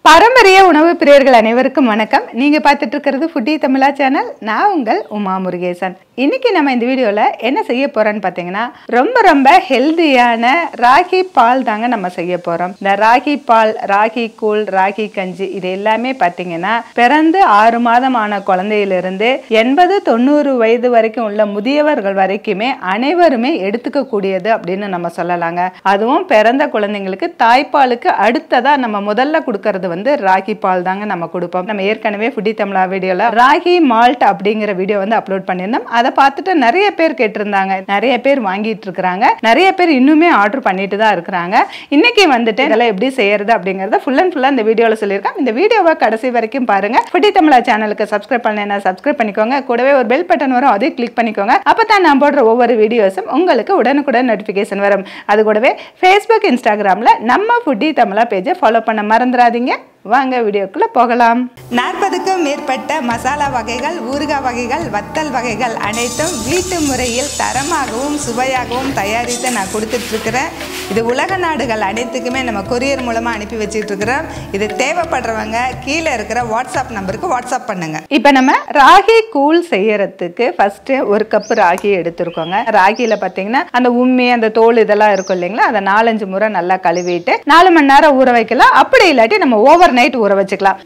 பாரம்பரிய உணவு பிரியர்கள் அனைவருக்கும் வணக்கம் நீங்க பார்த்துட்டு இருக்கிறது ஃபுட்டி தமிழா சேனல் நான் உங்கள் உமா முருகேசன் இன்னைக்கு நம்ம இந்த வீடியோல என்ன செய்ய போறோம்னு பார்த்தீங்கன்னா ரொம்ப ரொம்ப ஹெல்தியான ராகி பால் தாங்க நம்ம செய்ய போறோம் இந்த ராகி பால் ராகி கூழ் ராகி கஞ்சி இது எல்லாமே பார்த்தீங்கன்னா பிறந்து ஆறு மாதம் ஆன குழந்தையிலிருந்து எண்பது தொண்ணூறு வயது வரைக்கும் உள்ள முதியவர்கள் வரைக்குமே அனைவருமே எடுத்துக்க கூடியது அப்படின்னு நம்ம சொல்லலாங்க அதுவும் பிறந்த குழந்தைங்களுக்கு தாய்ப்பாலுக்கு அடுத்ததா நம்ம முதல்ல கொடுக்கறது வந்து ராகி பால் தாங்க நம்ம கொடுப்போம் நம்ம ஏற்கனவே ஃபுட்டி தமிழா வீடியோல ராகி மால்ட் அப்படிங்கிற வீடியோ வந்து அப்லோட் பண்ணியிருந்தோம் அதை பார்த்துட்டு நிறைய பேர் கேட்டிருந்தாங்க நிறைய பேர் வாங்கிட்டு இருக்கிறாங்க நிறைய பேர் இன்னுமே ஆர்டர் பண்ணிட்டு தான் இருக்கிறாங்க இன்னைக்கு வந்துட்டு இதெல்லாம் எப்படி செய்யறது அப்படிங்கறத ஃபுல் அண்ட் ஃபுல்லா இந்த வீடியோல சொல்லியிருக்கேன் இந்த வீடியோவை கடைசி வரைக்கும் பாருங்க ஃபுட்டி தமிழா சேனலுக்கு சப்ஸ்கிரைப் பண்ணலைன்னா சப்ஸ்கிரைப் பண்ணிக்கோங்க கூடவே ஒரு பெல் பட்டன் வரும் அதையும் கிளிக் பண்ணிக்கோங்க அப்பதான் நான் போடுற ஒவ்வொரு வீடியோஸும் உங்களுக்கு உடனுக்குடன் நோட்டிஃபிகேஷன் வரும் அது கூடவே ஃபேஸ்புக் இன்ஸ்டாகிராமில் நம்ம ஃபுட்டி தமிழா பேஜை ஃபாலோ பண்ண மறந்துடாதீங்க வாங்க வீடியோக்குள்ளே போகலாம் நாற்பதுக்கும் மேற்பட்ட மசாலா வகைகள் ஊறுகாய் வகைகள் வத்தல் வகைகள் அனைத்தும் வீட்டு முறையில் தரமாகவும் சுவையாகவும் தயாரித்து நான் கொடுத்துட்ருக்கிறேன் இது உலக நாடுகள் அனைத்துக்குமே நம்ம கொரியர் மூலமாக அனுப்பி வச்சுட்டு இருக்கிறோம் இது தேவைப்படுறவங்க கீழே இருக்கிற வாட்ஸ்அப் நம்பருக்கு வாட்ஸ்அப் பண்ணுங்க இப்போ நம்ம ராகி கூழ் செய்யறதுக்கு ஃபர்ஸ்ட் ஒரு கப் ராகி எடுத்துருக்கோங்க ராகியில பார்த்தீங்கன்னா அந்த உம்மி அந்த தோல் இதெல்லாம் இருக்கும் இல்லைங்களா அதை நாலஞ்சு முறை நல்லா கழுவிட்டு நாலு மணி நேரம் ஊற வைக்கலாம் அப்படி இல்லாட்டி நம்ம ஓவர் நைட் ஊற வச்சுக்கலாம்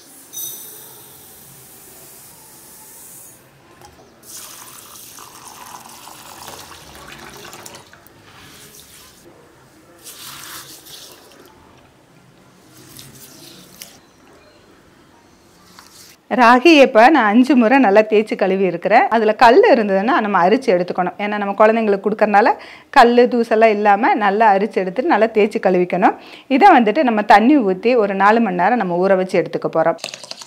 ராகி இப்போ நான் அஞ்சு முறை நல்லா தேய்ச்சி கழுவி இருக்கிறேன் அதில் கல் இருந்ததுன்னா நம்ம அரிச்சு எடுத்துக்கணும் ஏன்னா நம்ம குழந்தைங்களுக்கு கொடுக்கறனால கல் தூசெல்லாம் இல்லாமல் நல்லா அரிச்சு எடுத்துட்டு நல்லா தேய்ச்சி கழுவிக்கணும் இதை வந்துட்டு நம்ம தண்ணி ஊற்றி ஒரு நாலு மணி நேரம் நம்ம ஊற வச்சு எடுத்துக்க போகிறோம்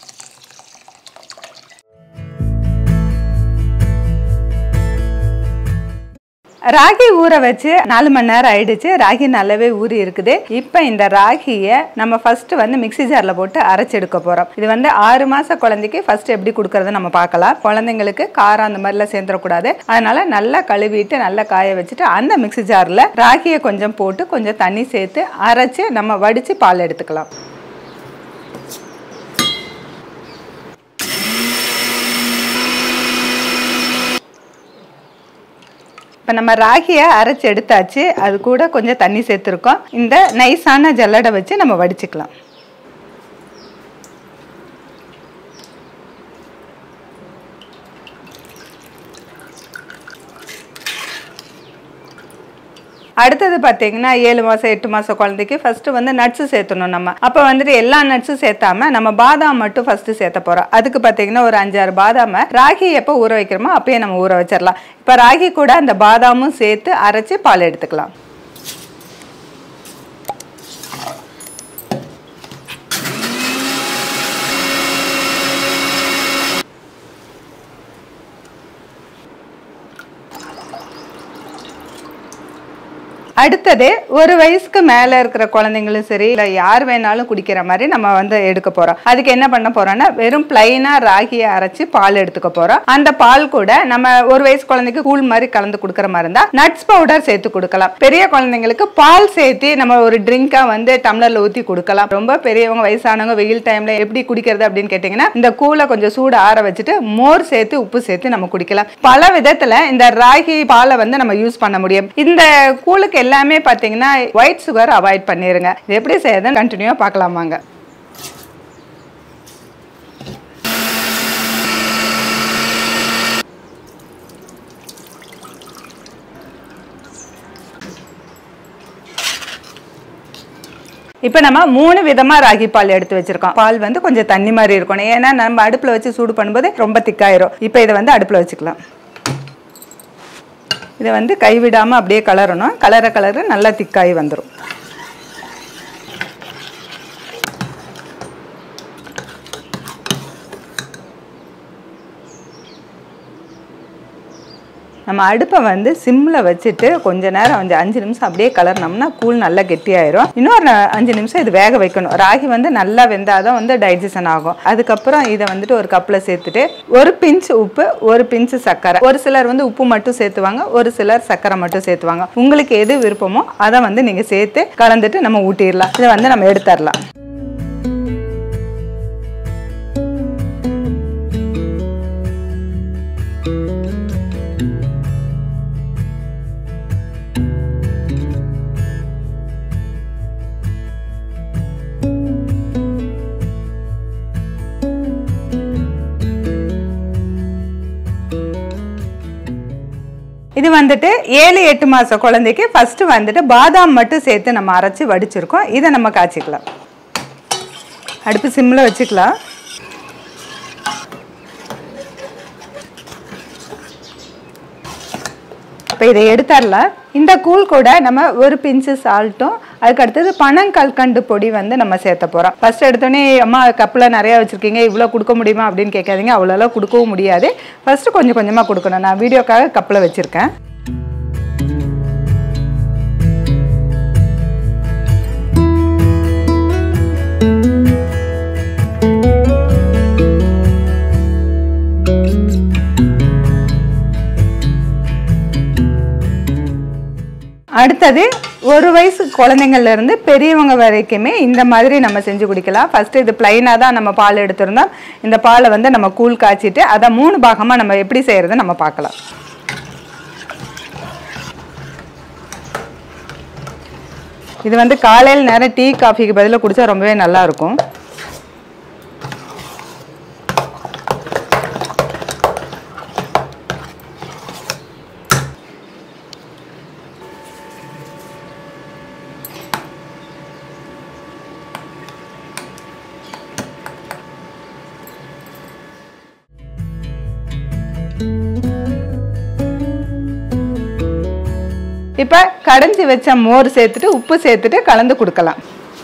ராகி ஊற வச்சு நாலு மணி நேரம் ஆயிடுச்சு ராகி நல்லாவே ஊறி இருக்குது இப்போ இந்த ராகியை நம்ம ஃபர்ஸ்ட் வந்து மிக்ஸி ஜாரில் போட்டு அரைச்சு எடுக்க போகிறோம் இது வந்து ஆறு மாச குழந்தைக்கு ஃபர்ஸ்ட் எப்படி கொடுக்கறத நம்ம பார்க்கலாம் குழந்தைங்களுக்கு காரம் அந்த மாதிரிலாம் சேர்ந்துடக்கூடாது அதனால நல்லா கழுவிட்டு நல்லா காய வச்சுட்டு அந்த மிக்ஸி ஜாரில் ராகியை கொஞ்சம் போட்டு கொஞ்சம் தண்ணி சேர்த்து அரைச்சு நம்ம வடித்து பால் எடுத்துக்கலாம் இப்போ நம்ம ராகியை அரைச்சி எடுத்தாச்சு அது கூட கொஞ்சம் தண்ணி சேர்த்துருக்கோம் இந்த நைஸான ஜல்லடை வச்சு நம்ம வடிச்சுக்கலாம் அடுத்தது பார்த்தீங்கன்னா ஏழு மாதம் எட்டு மாதம் குழந்தைக்கு ஃபஸ்ட்டு வந்து நட்ஸு சேர்த்தணும் நம்ம அப்போ வந்துட்டு எல்லா நட்ஸும் சேர்த்தாம நம்ம பாதாம் மட்டும் ஃபஸ்ட்டு சேர்த்த போகிறோம் அதுக்கு பார்த்தீங்கன்னா ஒரு அஞ்சாறு பாதாமை ராகி எப்போ ஊற வைக்கிறோமோ அப்பயே நம்ம ஊற வச்சிடலாம் இப்போ ராகி கூட அந்த பாதாமும் சேர்த்து அரைச்சி பால் எடுத்துக்கலாம் அடுத்தது ஒரு வயசுக்கு மேலே இருக்கிற குழந்தைங்களும் சரி இல்லை யார் வேணாலும் குடிக்கிற மாதிரி நம்ம வந்து எடுக்க போகிறோம் அதுக்கு என்ன பண்ண போறோம்னா வெறும் பிளைனாக ராகியை அரைச்சி பால் எடுத்துக்க போகிறோம் அந்த பால் கூட நம்ம ஒரு வயசு குழந்தைக்கு கூழ் மாதிரி கலந்து கொடுக்குற மாதிரி இருந்தால் நட்ஸ் பவுடர் சேர்த்து கொடுக்கலாம் பெரிய குழந்தைங்களுக்கு பால் சேர்த்து நம்ம ஒரு ட்ரிங்காக வந்து டம்ளரில் ஊற்றி கொடுக்கலாம் ரொம்ப பெரியவங்க வயசானவங்க வெயில் டைமில் எப்படி குடிக்கிறது அப்படின்னு கேட்டிங்கன்னா இந்த கூழை கொஞ்சம் சூடு ஆற வச்சுட்டு மோர் சேர்த்து உப்பு சேர்த்து நம்ம குடிக்கலாம் பல விதத்தில் இந்த ராகி பாலை வந்து நம்ம யூஸ் பண்ண முடியும் இந்த கூழுக்கு எல்லாமே பார்த்தீங்கன்னா ஒயிட் சுகர் அவாய்ட் பண்ணிடுங்க இது எப்படி செய்யறதுன்னு கண்டினியூவாக பார்க்கலாமாங்க இப்போ நம்ம மூணு விதமாக ராகி பால் எடுத்து வச்சிருக்கோம் பால் வந்து கொஞ்சம் தண்ணி மாதிரி இருக்கணும் ஏன்னா நம்ம அடுப்பில் வச்சு சூடு பண்ணும்போது ரொம்ப திக்காயிரும் இப்போ இதை வந்து அடுப்பில் வச்சுக்கலாம் இதை வந்து கைவிடாமல் அப்படியே கலரணும் கலர கலரு நல்லா திக்காகி வந்துடும் நம்ம அடுப்பை வந்து சிம்மில் வச்சுட்டு கொஞ்ச நேரம் வந்து அஞ்சு நிமிஷம் அப்படியே கலர்னோம்னா கூழ் நல்லா கெட்டியாயிரும் இன்னொரு ந- அஞ்சு நிமிஷம் இது வேக வைக்கணும் ராகி வந்து நல்லா வெந்தாதான் வந்து டைஜஷன் ஆகும் அதுக்கப்புறம் இதை வந்துட்டு ஒரு கப்பில் சேர்த்துட்டு ஒரு பிஞ்ச் உப்பு ஒரு பிஞ்ச் சர்க்கரை ஒரு சிலர் வந்து உப்பு மட்டும் சேர்த்துவாங்க ஒரு சிலர் சர்க்கரை மட்டும் சேர்த்துவாங்க உங்களுக்கு எது விருப்பமோ அதை வந்து நீங்கள் சேர்த்து கலந்துட்டு நம்ம ஊட்டிடலாம் இதை வந்து நம்ம எடுத்துடலாம் வந்துட்டு ஏழு எட்டு மாச குழந்தைக்கு ஃபர்ஸ்ட் வந்துட்டு பாதாம் மட்டும் சேர்த்து நம்ம அரைச்சி வடிச்சிருக்கோம் இதை நம்ம காய்ச்சிக்கலாம் அடுப்பு சிம்மில் வச்சுக்கலாம் இப்போ இதை எடுத்துடலாம் இந்த கூழ் கூட நம்ம ஒரு பிஞ்சு சால்ட்டும் அதுக்கு அடுத்தது பனங்கல்கண்டு பொடி வந்து நம்ம சேர்த்த போகிறோம் ஃபர்ஸ்ட் எடுத்தோடனே அம்மா கப்பில் நிறையா வச்சுருக்கீங்க இவ்வளோ கொடுக்க முடியுமா அப்படின்னு கேட்காதீங்க அவ்வளோலாம் கொடுக்கவும் முடியாது ஃபர்ஸ்ட் கொஞ்சம் கொஞ்சமாக கொடுக்கணும் நான் வீடியோக்காக கப்பில் வச்சுருக்கேன் அடுத்தது ஒரு வயசு குழந்தைங்கள்ல இருந்து பெரியவங்க வரைக்குமே இந்த மாதிரி நம்ம செஞ்சு குடிக்கலாம் ஃபர்ஸ்ட் இது பிளைனாக தான் நம்ம பால் எடுத்திருந்தோம் இந்த பாலை வந்து நம்ம கூழ் காய்ச்சிட்டு அதை மூணு பாகமாக நம்ம எப்படி செய்யறதை நம்ம பார்க்கலாம் இது வந்து காலையில் நேரம் டீ காஃபிக்கு பதிலாக குடிச்சா ரொம்பவே நல்லா இருக்கும் இப்போ கடைஞ்சி வச்ச மோர் சேர்த்துட்டு உப்பு சேர்த்துட்டு கலந்து கொடுக்கலாம்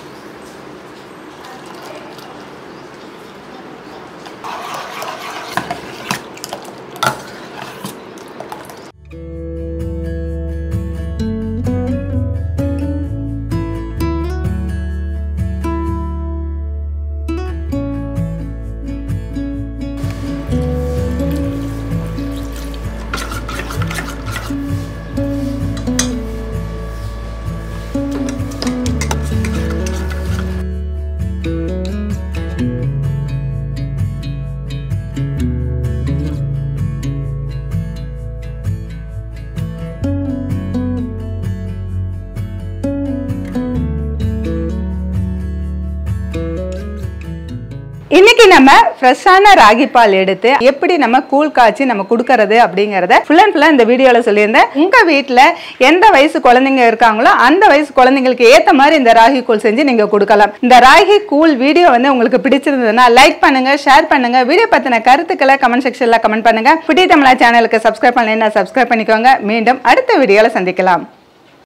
இன்னைக்கு நம்ம ஃப்ரெஷ்ஷான ராகி பால் எடுத்து எப்படி நம்ம கூழ் காய்ச்சி நம்ம கொடுக்கறது அப்படிங்கறத ஃபுல் அண்ட் ஃபுல்லாக இந்த வீடியோவில் சொல்லியிருந்தேன் உங்க வீட்டில் எந்த வயசு குழந்தைங்க இருக்காங்களோ அந்த வயசு குழந்தைங்களுக்கு ஏற்ற மாதிரி இந்த ராகி கூழ் செஞ்சு நீங்க கொடுக்கலாம் இந்த ராகி கூழ் வீடியோ வந்து உங்களுக்கு பிடிச்சிருந்ததுன்னா லைக் பண்ணுங்க ஷேர் பண்ணுங்க வீடியோ பத்தின கருத்துக்களை கமெண்ட் செக்ஷன்ல கமெண்ட் பண்ணுங்க புடி தமிழா சேனலுக்கு சப்ஸ்கிரைப் பண்ணலைன்னா சப்ஸ்கிரைப் பண்ணிக்கோங்க மீண்டும் அடுத்த வீடியோவில் சந்திக்கலாம்